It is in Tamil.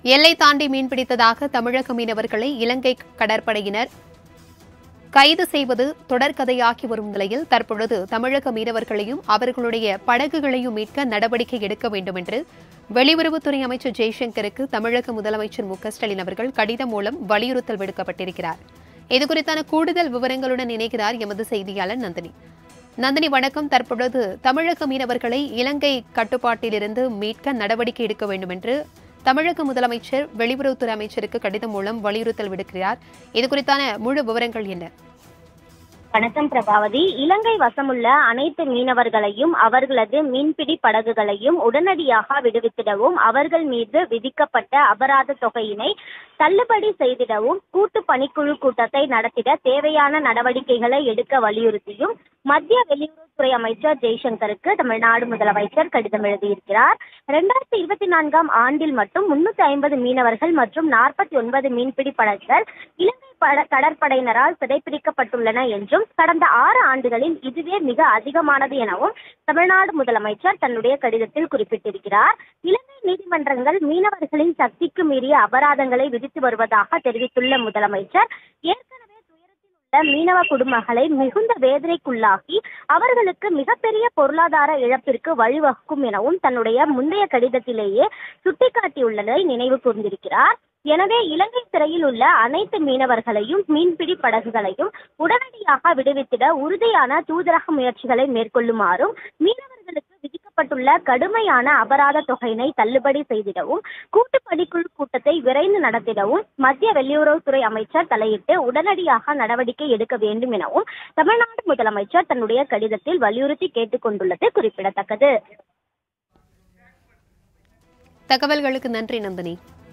எல்லை தாண்டி மீன்பிடித்ததாக தமிழக மீனவர்களை இலங்கை கடற்படையினர் கைது செய்வது தொடர்கதையாகி வரும் நிலையில் தற்பொழுது தமிழக மீனவர்களையும் அவர்களுடைய படகுகளையும் மீட்க நடவடிக்கை எடுக்க வேண்டும் என்று வெளியுறவுத்துறை அமைச்சர் ஜெய்சங்கருக்கு தமிழக முதலமைச்சர் மு க ஸ்டாலின் அவர்கள் கடிதம் மூலம் வலியுறுத்தல் விடுக்கப்பட்டிருக்கிறார் இதுகுறித்தான கூடுதல் விவரங்களுடன் இணைகிறார் எமது செய்தியாளர் நந்தினி நந்தினி வணக்கம் தற்பொழுது தமிழக மீனவர்களை இலங்கை கட்டுப்பாட்டிலிருந்து மீட்க நடவடிக்கை எடுக்க வேண்டும் என்று தமிழக முதலமைச்சர் வெளியுறவுத்துறை அமைச்சருக்கு கடிதம் மூலம் வலியுறுத்தல் விடுக்கிறார் இது குறித்தான முழு விவரங்கள் என்ன வணக்கம் பிரபாவதி இலங்கை வசமுள்ள அனைத்து மீனவர்களையும் அவர்களது மீன்பிடி படகுகளையும் உடனடியாக விடுவித்திடவும் அவர்கள் மீது விதிக்கப்பட்ட அபராத தொகையினை தள்ளுபடி செய்திடவும் கூட்டு பணிக்குழு கூட்டத்தை நடத்திட தேவையான நடவடிக்கைகளை எடுக்க வலியுறுத்தியும் மத்திய வெளியுறவுத்துறை அமைச்சர் ஜெய்சங்கருக்கு தமிழ்நாடு முதலமைச்சர் கடிதம் எழுதியிருக்கிறார் இரண்டாயிரத்தி இருபத்தி நான்காம் ஆண்டில் மட்டும் முன்னூத்தி ஐம்பது மீனவர்கள் மற்றும் நாற்பத்தி ஒன்பது மீன்பிடி படகுகள் இலங்கை பட- கடற்படையினரால் சிறைப்பிடிக்கப்பட்டுள்ளன என்றும் கடந்த ஆறு ஆண்டுகளில் இதுவே மிக அதிகமானது எனவும் தமிழ்நாடு முதலமைச்சர் தன்னுடைய கடிதத்தில் குறிப்பிட்டிருக்கிறார் இலங்கை நீதிமன்றங்கள் மீனவர்களின் சக்திக்கு மீறிய அபராதங்களை விதித்து வருவதாக தெரிவித்துள்ள முதலமைச்சர் ஏற்கனவே துயரத்தில் உள்ள மீனவ குடும்பங்களை மிகுந்த வேதனைக்குள்ளாக்கி அவர்களுக்கு மிகப்பெரிய பொருளாதார இழப்பிற்கு வழிவகுக்கும் எனவும் தன்னுடைய முந்தைய கடிதத்திலேயே சுட்டிக்காட்டியுள்ளதை நினைவு கூர்ந்திருக்கிறார் எனவே இலங்கை சிறையில் உள்ள அனைத்து மீனவர்களையும் மீன்பிடி படகுகளையும் உடனடியாக விடுவித்திட உறுதியான தூதரக முயற்சிகளை மேற்கொள்ளுமாறும் மீனவர்களுக்கு விதிக்கப்பட்டுள்ள கடுமையான அபராத தொகையினை தள்ளுபடி செய்திடவும் கூட்டு பணிக்குழு கூட்டத்தை விரைந்து நடத்திடவும் மத்திய வெளியுறவுத்துறை அமைச்சர் தலையிட்டு உடனடியாக நடவடிக்கை எடுக்க வேண்டும் எனவும் தமிழ்நாடு முதலமைச்சர் தன்னுடைய கடிதத்தில் வலியுறுத்தி கேட்டுக் கொண்டுள்ளது குறிப்பிடத்தக்கது தகவல்களுக்கு நன்றி நந்தினி